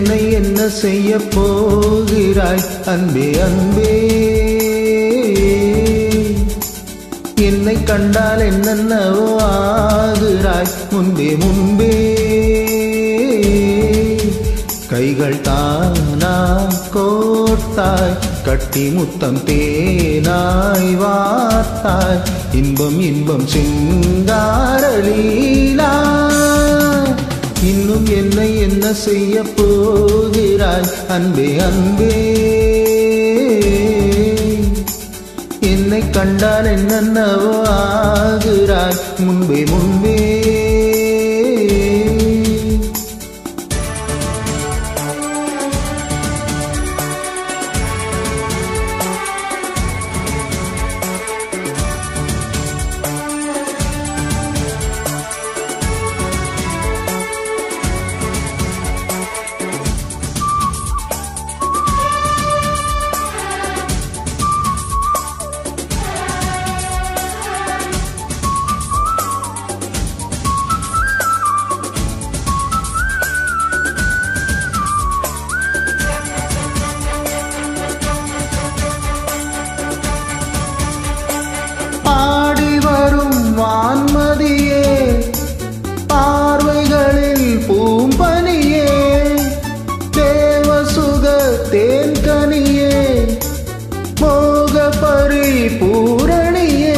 என்னை என்ன செய்ய போகிறாய் அன்பே அன்பே என்னை கண்டால் என்னென்னவோ ஆகிறாய் முன்பே முன்பே கைகள் தானா கோர்த்தாய் கட்டி முத்தம் தேனாய் வார்த்தாய் இன்பம் இன்பம் சிங்காரலீலா இன்னும் என்னை என்ன செய்ய போகிறாய் அன்பே அன்பே என்னை கண்டால் என்னென்னவோ ஆகிறாய் முன்பே முன்பே பாடி வரும் வான்மதியே பார்வைகளில் பூம்பனியே தேவசுக தேன்கனியே மோக பரிபூரணியே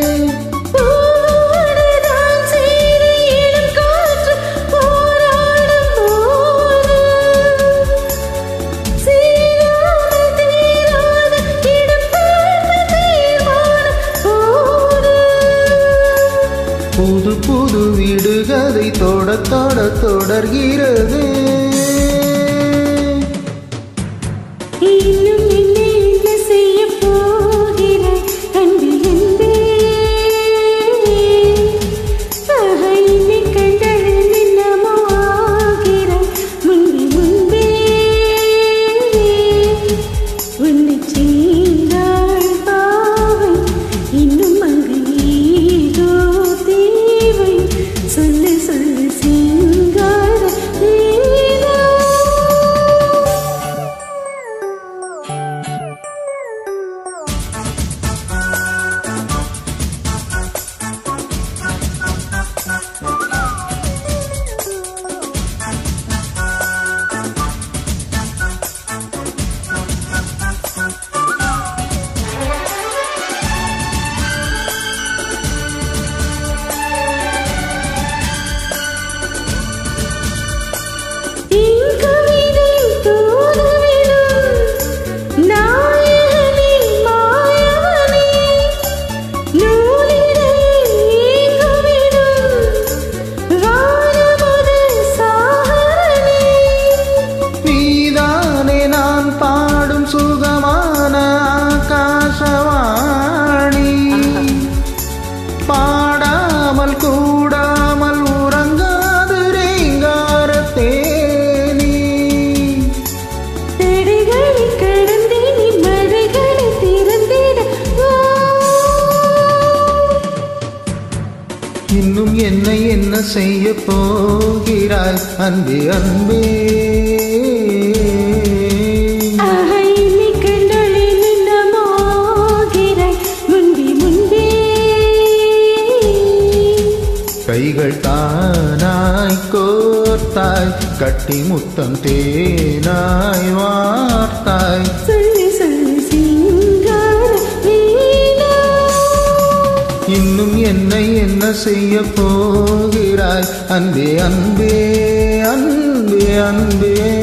போராடுதான் சீறி இளம் காற்று போராடும் போது சீராமல் தீராத இடம் பார்த்து தீர்மானம் போது புது புது விடுகதை தொட தொட தொடர்கிறது இன்னும் என்ன என்ன செய்ய போகிறாய் அன்பில் அன்பே ஆஹா, என்னை கண்டால் என்னென்னமோ ஆகிறாய் முன்பே முன்பே உன்னை செய்தாள் பாவை இன்னும் அங்கு ஏதோ தேவை சொல்லு சொல்லு சிங்கார லீலா என் கவிதை தூதுவிடும் நாயகனே மாயவனே நூலினை ஏங்குவிடும் வானமுதல் சாகரனே நீதானே நான் பாடும் சுகமான ஆகாசவாணி பாடாமல் கூடாமல் உறங்காது ரீங்கார தேனி தடைகளை கடந்தே நீ மழைகளை திறந்திட வா. இன்னும் என்னை என்ன செய்ய போகிறாய் அன்பே அன்பே ஆஹா, என்னை கண்டால் என்னென்னமோ ஆகிறாய் முன்பே முன்பே கைகள் தானாய் கோர்த்தாய் கட்டி முத்தம் தேனாய் வார்த்தாய் சொல்லு சொல்லு சிங்கார வீணா இன்னும் என்னை என்ன செய்ய போகிறாய் அன்பே அன்பே அன்பே அன்பே